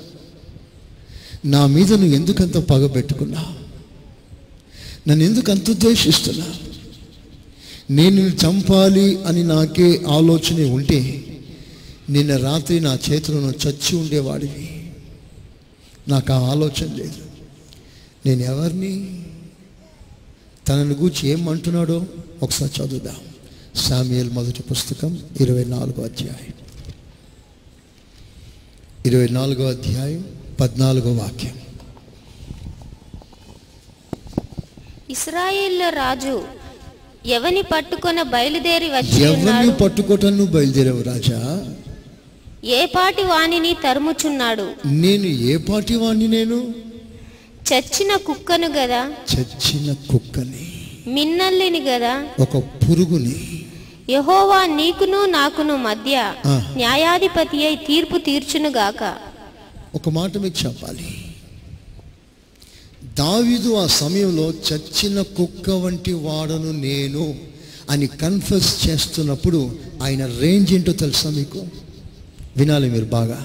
నా మీద నువ్వు ఎందుకంత పగ పెట్టుకున్నావు నన్ను ఎందుకు అంత ఉద్దేశిస్తున్నా నేను నిన్ను చంపాలి అని నాకే ఆలోచన ఉంటే నిన్న రాత్రి నా చేతిలో నువ్వు చచ్చి ఉండేవాడివి నాకు ఆ ఆలోచన లేదు నేను ఎవరిని తనను గూర్చి ఏమంటున్నాడో ఒకసారి చదువుదాం సామ్యుయల్ మొదటి పుస్తకం ఇరవై నాలుగో అధ్యాయం ఇరవై నాలుగో అధ్యాయం పద్నాలుగో వాక్యం ఇస్రాయేళ్ల రాజు ఎవని పట్టుకొన బయలుదేరి వచ్చి ఎవరిని ఉన్నాడు పట్టుకోవటాన్ని నువ్వు బయలుదేరావు రాజా ఏ పాటి వాణిని తరుముచున్నాడు నేను ఏ పాటి వాణ్ణి నేను చచ్చిన కుక్కను గదా చచ్చిన కుక్కని మిన్నల్లిని గదా ఒక పురుగుని యహోవా నీకును నాకును మధ్య ఆ. న్యాయాధిపతి అయి తీర్పు తీర్చునుగాక ఒక మాట మీకు చెప్పాలి దావీదు ఆ సమయంలో చచ్చిన కుక్క వంటి వాడను నేను అని కన్ఫెస్ చేస్తున్నప్పుడు ఆయన రేంజ్ ఏంటో తెలుసా మీకు వినాలి మీరు బాగా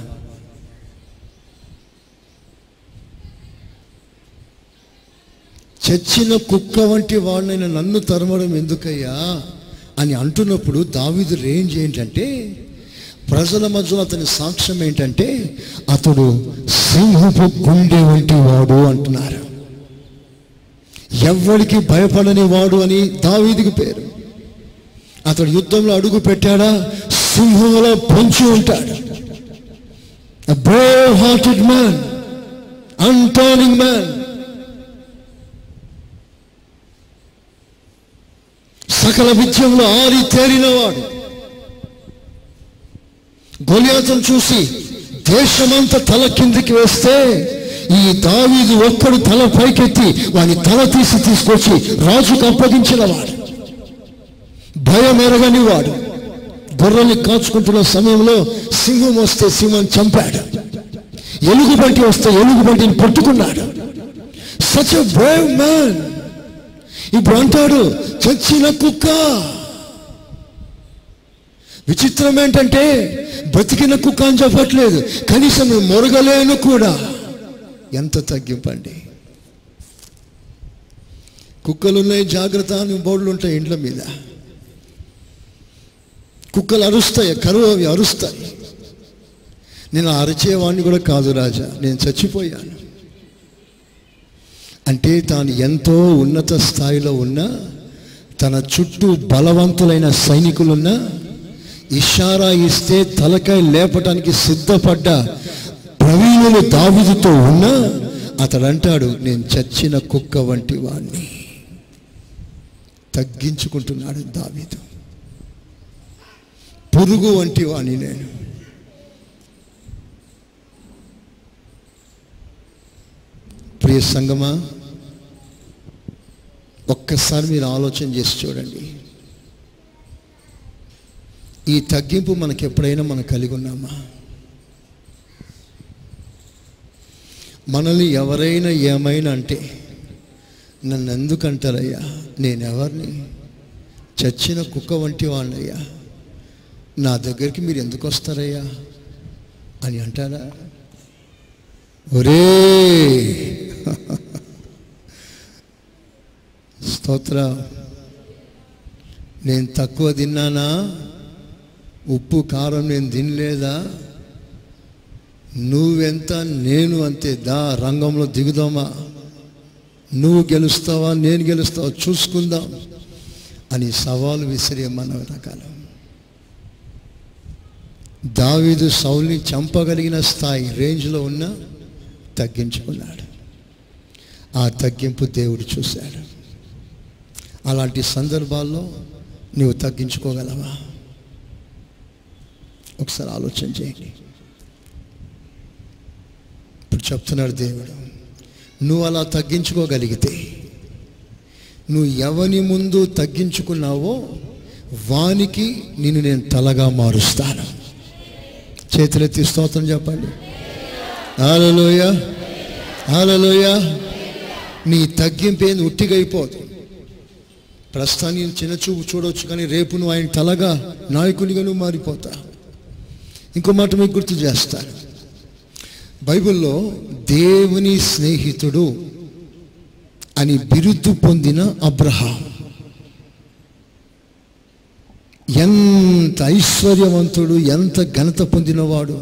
చచ్చిన కుక్క వంటి వాడినైనా నన్ను తరమడం ఎందుకయ్యా అని అంటున్నప్పుడు దావీదు రేంజ్ ఏంటంటే ప్రజల మధ్యలో అతని సాక్ష్యం ఏంటంటే అతడు సింహపు గుండె వంటి వాడు అంటున్నారు ఎవ్వడికి భయపడని వాడు అని దావీదికి పేరు అతడు యుద్ధంలో అడుగు పెట్టాడా సింహంలో పొంచి ఉంటాడు brave hearted man unturning man సకల విద్యంలో ఆరి తేరినవాడు గొలియాతను చూసి దేశమంతా తల కిందికి వేస్తే ఈ దావీదు ఒక్కడు తల పైకెత్తి వాని తల తీసి తీసుకొచ్చి రాజుకు అప్పగించిన వాడు భయం ఎరగని వాడు గొర్రెల్ని కాచుకుంటున్న సమయంలో సింహం వస్తే సింహం చంపాడు ఎలుగుబంటి వస్తే ఎలుగుబంటిని పట్టుకున్నాడు సచ్ బ్రేవ్ మ్యాన్ ఇప్పుడు అంటాడు చచ్చిన కుక్క విచిత్రం ఏంటంటే బతికిన కుక్క అని చెప్పట్లేదు కనీసం మొరగలేను కూడా ఎంత తగ్గింపండి కుక్కలు ఉన్నాయి జాగ్రత్త అని బోర్డులు ఉంటాయి ఇండ్ల మీద కుక్కలు అరుస్తాయి కరువు అవి అరుస్తాయి నేను అరిచేవాడిని కూడా కాదు రాజా నేను చచ్చిపోయాను అంటే తాను ఎంతో ఉన్నత స్థాయిలో ఉన్న తన చుట్టూ బలవంతులైన సైనికులున్నా ఇషారా ఇస్తే తలకాయ లేపటానికి సిద్ధపడ్డ ప్రవీణులు దావిదుతో ఉన్నా అతడు అంటాడు నేను చచ్చిన కుక్క వంటి వాణ్ణి తగ్గించుకుంటున్నాడు దావీదు పురుగు వంటి వాణ్ణి నేను ప్రియ సంగమా ఒక్కసారి మీరు ఆలోచన చేసి చూడండి ఈ తగ్గింపు మనకి ఎప్పుడైనా మనం కలిగి ఉన్నామా మనల్ని ఎవరైనా ఏమైనా అంటే నన్ను ఎందుకు అంటారయ్యా నేను ఎవరిని చచ్చిన కుక్క వంటి వాళ్ళయ్యా నా దగ్గరికి మీరు ఎందుకు వస్తారయ్యా అని అంటారా ఒరే స్తోత్ర నేను తక్కువ తిన్నానా ఉప్పు కారం నేను తినలేదా నువ్వెంత నేను అంతే దా రంగంలో దిగుదామా నువ్వు గెలుస్తావా నేను గెలుస్తావా చూసుకుందాం అని సవాలు విసిరే మన రకాలు దావీదు సౌల్ని చంపగలిగిన స్థాయి రేంజ్లో ఉన్న తగ్గించుకున్నాడు ఆ తగ్గింపు దేవుడు చూశాడు అలాంటి సందర్భాల్లో నువ్వు తగ్గించుకోగలవా ఒకసారి ఆలోచన చేయండి ఇప్పుడు చెప్తున్నాడు దేవుడు నువ్వు అలా తగ్గించుకోగలిగితే నువ్వు ఎవని ముందు తగ్గించుకున్నావో వానికి నిన్ను నేను తలగా మారుస్తాను చేతులెత్తి స్తోత్రం చెప్పండి ఆలలోయ ఆలలోయ నీ తగ్గింపేది ఉట్టిగా అయిపోదు ప్రస్తుతానికి చిన్న చూపు చూడవచ్చు కానీ రేపు నువ్వు ఆయన తలగా నాయకునిగా నువ్వు మారిపోతా ఇంకో మాట మీకు గుర్తు చేస్తాను బైబిల్లో దేవుని స్నేహితుడు అని బిరుదు పొందిన అబ్రహాం ఎంత ఐశ్వర్యవంతుడు ఎంత ఘనత పొందినవాడు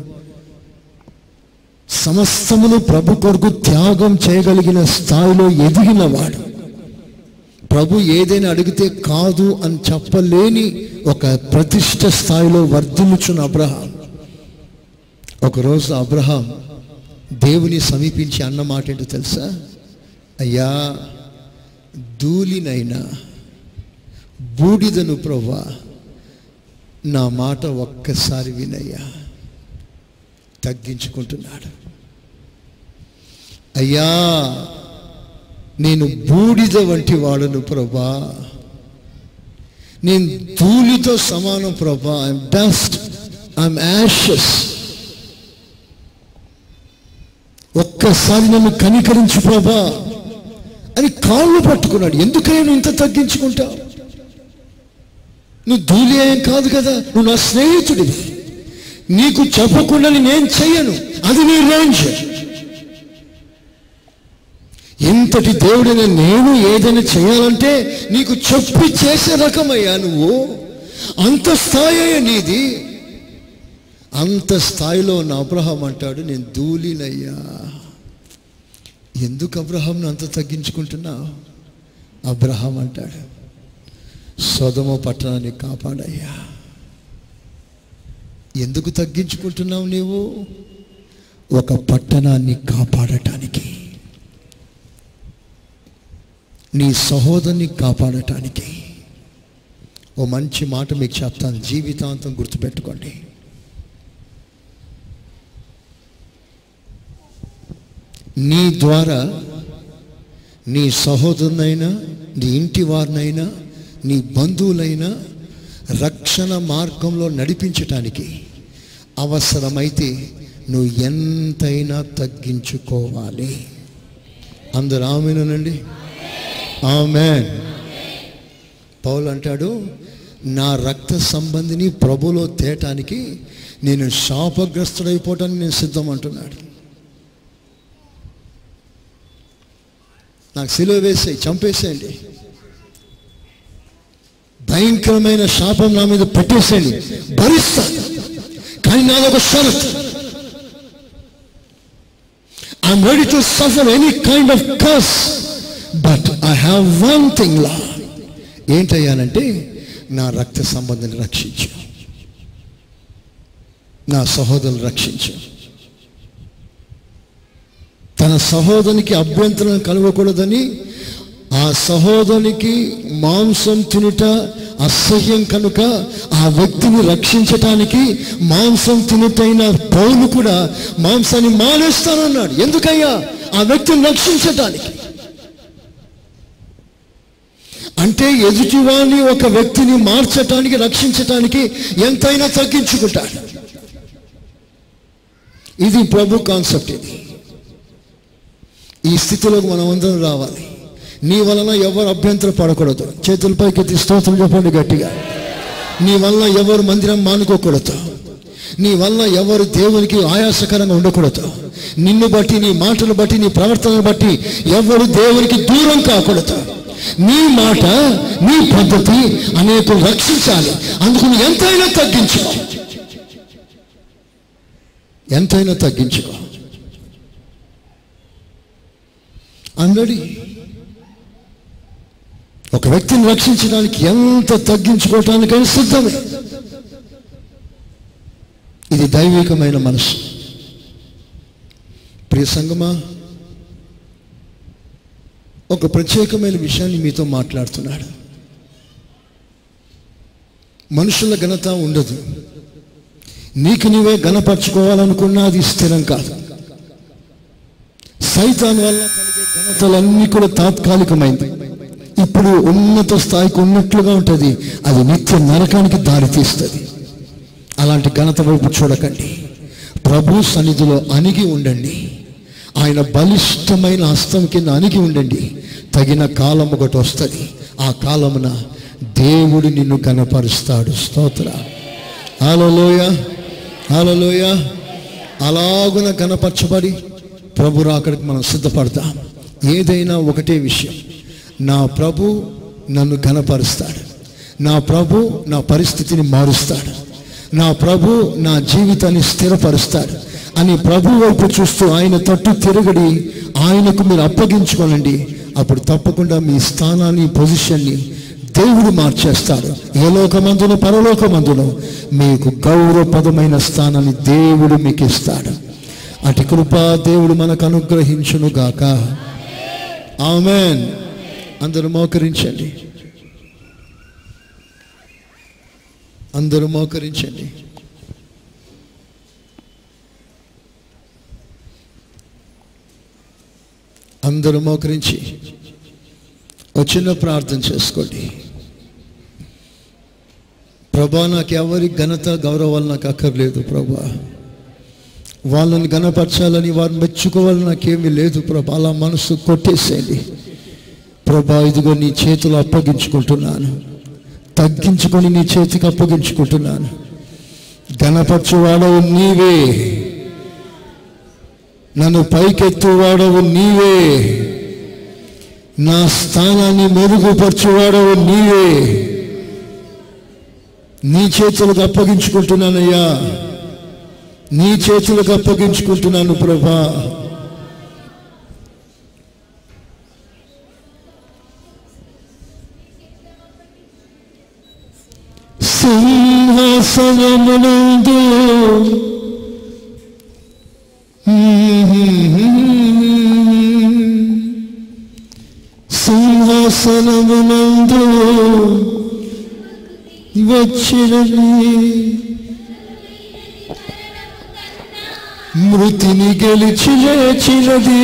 సమస్తమును ప్రభు కొరకు త్యాగం చేయగలిగిన స్థాయిలో ఎదిగినవాడు ప్రభు ఏదైనా అడిగితే కాదు అని చెప్పలేని ఒక ప్రతిష్ట స్థాయిలో వర్ధిల్లుచున్న అబ్రహాం ఒకరోజు అబ్రహాం దేవుని సమీపించి అన్న మాట ఏంటో తెలుసా అయ్యా ధూళినైనా బూడిదను ప్రభా నా మాట ఒక్కసారి వినయ్యా తగ్గించుకుంటున్నాడు అయ్యా నేను బూడిద వంటి వాడను ప్రభా నేను ధూళితో సమానం ప్రభా ఐఎమ్ డస్ట్ ఐఎమ్ యాషస్ ఒక్కసారి నన్ను కనికరించు ప్రభా అని కాళ్ళు పట్టుకున్నాడు ఎందుకని నువ్వు ఇంత తగ్గించుకుంటావు నువ్వు ధూళి ఏం కాదు కదా నువ్వు నా స్నేహితుడివి నీకు చెప్పకుండా నేను చెయ్యను అది నీ రేంజ్ ఇంతటి దేవుడైన నేను ఏదైనా చేయాలంటే నీకు చెప్పి చేసే రకమయ్యా నువ్వు అంత స్థాయి నీది అంత స్థాయిలో ఉన్న అబ్రహాం అంటాడు నేను ధూళినయ్యా ఎందుకు అబ్రహాంను అంత తగ్గించుకుంటున్నావు అబ్రహాం అంటాడు సొదమ పట్టణాన్ని కాపాడయ్యా ఎందుకు తగ్గించుకుంటున్నావు నీవు ఒక పట్టణాన్ని కాపాడటానికి నీ సహోదరుని కాపాడటానికి ఓ మంచి మాట మీకు చెప్తాను జీవితాంతం గుర్తుపెట్టుకోండి నీ ద్వారా నీ సహోదరునైనా నీ ఇంటి వారినైనా నీ బంధువులైనా రక్షణ మార్గంలో నడిపించటానికి అవసరమైతే నువ్వు ఎంతైనా తగ్గించుకోవాలి అందరు ఆమెనండి ఆమె పౌలు అంటాడు నా రక్త సంబంధిని ప్రభులో తేటానికి నేను శాపగ్రస్తుడైపోవటానికి నేను సిద్ధం అంటున్నాడు నాకు సిలువ వేసేయి చంపేసేయండి భయంకరమైన శాపం నా మీద పెట్టేసేయండి భరిస్తా కానీ నాదొక షరత్ I'm ready to suffer any kind of cuss but I have one thing లా ఏంటయ్యానంటే నా రక్త సంబంధిని రక్షించు నా సహోదరుని రక్షించు తన సహోదరునికి అభ్యంతరం కలగకూడదని ఆ సహోదరునికి మాంసం తినుట అసహ్యం కనుక ఆ వ్యక్తిని రక్షించటానికి మాంసం తినుటైన పౌలు కూడా మాంసాన్ని మానేస్తానన్నాడు ఎందుకయ్యా ఆ వ్యక్తిని రక్షించటానికి అంటే ఎదుటివాణి ఒక వ్యక్తిని మార్చటానికి రక్షించటానికి ఎంతైనా తగ్గించుకుంటాడు ఇది ప్రభు కాన్సెప్ట్ ఇది ఈ స్థితిలోకి మనం అందరం రావాలి నీ వలన ఎవరు అభ్యంతరం పడకూడదు చేతులపైకి ఎత్తి స్తోత్రం చెప్పండి గట్టిగా నీ వలన ఎవరు మందిరం మానుకోకూడదు నీ వలన ఎవరు దేవునికి ఆయాసకరంగా ఉండకూడదు నిన్ను బట్టి నీ మాటలు బట్టి నీ ప్రవర్తనను బట్టి ఎవరు దేవునికి దూరం కాకూడదు నీ మాట నీ పద్ధతి అనేకులు రక్షించాలి అందుకు నువ్వు ఎంతైనా తగ్గించుకో ఎంతైనా తగ్గించుకో అందడి ఒక వ్యక్తిని రక్షించడానికి ఎంత తగ్గించుకోవటానికైనా సిద్ధమే ఇది దైవికమైన మనసు ప్రియ సంగమా ఒక ప్రత్యేకమైన విషయాన్ని మీతో మాట్లాడుతున్నాడు మనుషుల ఘనత ఉండదు నీకు నీవే ఘనపరచుకోవాలనుకున్నా అది స్థిరం కాదు సైతాన్ వల్ల కలిగే ఘనతలన్నీ కూడా తాత్కాలికమైంది ఇప్పుడు ఉన్నత స్థాయికి ఉన్నట్లుగా ఉంటుంది అది నిత్య నరకానికి దారి తీస్తుంది అలాంటి ఘనత వైపు చూడకండి ప్రభు సన్నిధిలో అణిగి ఉండండి ఆయన బలిష్టమైన హస్తం కింద అణిగి ఉండండి తగిన కాలం ఒకటి వస్తుంది ఆ కాలమున దేవుడు నిన్ను కనపరుస్తాడు స్తోత్ర హలోయ హలోయ అలాగున కనపరచబడి ప్రభు రాకడికి మనం సిద్ధపడతాం ఏదైనా ఒకటే విషయం నా ప్రభు నన్ను కనపరుస్తాడు నా ప్రభు నా పరిస్థితిని మారుస్తాడు నా ప్రభు నా జీవితాన్ని స్థిరపరుస్తాడు అని ప్రభు వైపు చూస్తూ ఆయన తట్టు తిరగడి ఆయనకు మీరు అప్పగించుకోనండి అప్పుడు తప్పకుండా మీ స్థానాన్ని పొజిషన్ని దేవుడు మార్చేస్తాడు ఏ లోకమందును పరలోకమందును మీకు గౌరవపదమైన స్థానాన్ని దేవుడు మీకు ఇస్తాడు అటు కృపా దేవుడు మనకు అనుగ్రహించును గాక ఆమెన్ అందరూ మోకరించండి అందరూ మోకరించండి అందరూ మోకరించి ఒక చిన్న ప్రార్థన చేసుకోండి ప్రభా నాకు ఎవరి ఘనత గౌరవాలు నాకు అక్కర్లేదు ప్రభా వాళ్ళని గణపరచాలని వారిని మెచ్చుకోవాలని నాకేమీ లేదు ప్రభా అలా మనసు కొట్టేసేయండి ప్రభా ఇదిగో నీ చేతులు అప్పగించుకుంటున్నాను తగ్గించుకొని నీ చేతికి అప్పగించుకుంటున్నాను గణపరచువాడవు నీవే నన్ను పైకెత్తువాడవు నీవే నా స్థానాన్ని మెరుగుపరచువాడవు నీవే నీ చేతులకు అప్పగించుకుంటున్నానయ్యా నీ చేతులకు అప్పగించుకుంటున్నాను ప్రభా సింహాసనమునందు సింహాసనమునందు వచ్చినని మృతిని గెలిచి లేచినది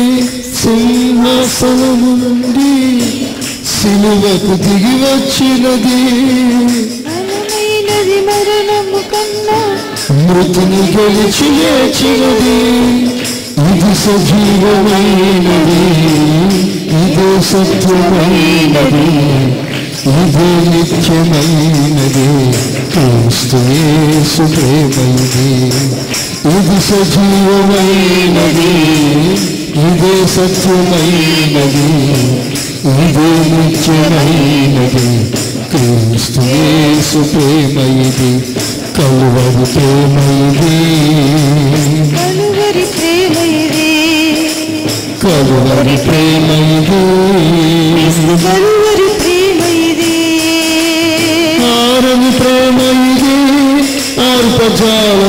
సింహాసనము నుండి సిలువకు దిగి వచ్చినది బలమైనది మరణము కన్నా మృతిని గెలిచి లేచినది ఇది సజీవమైనది ఇదే సత్యమైనది ఇదే నిత్యమైనది క్రీస్తు యేసు ప్రేమైనది ఇది సజీవమైనది ఇదే సత్యమైనది ఇదే నిత్యమైనది క్రీస్తు యేసు ప్రేమైది కలువరు ప్రేమైది కలువరి ప్రేమ ఇది కలువరి ప్రేమైది కలువరి ప్రేమ ఇది ఆరని ప్రేమైది ఆర్పజాల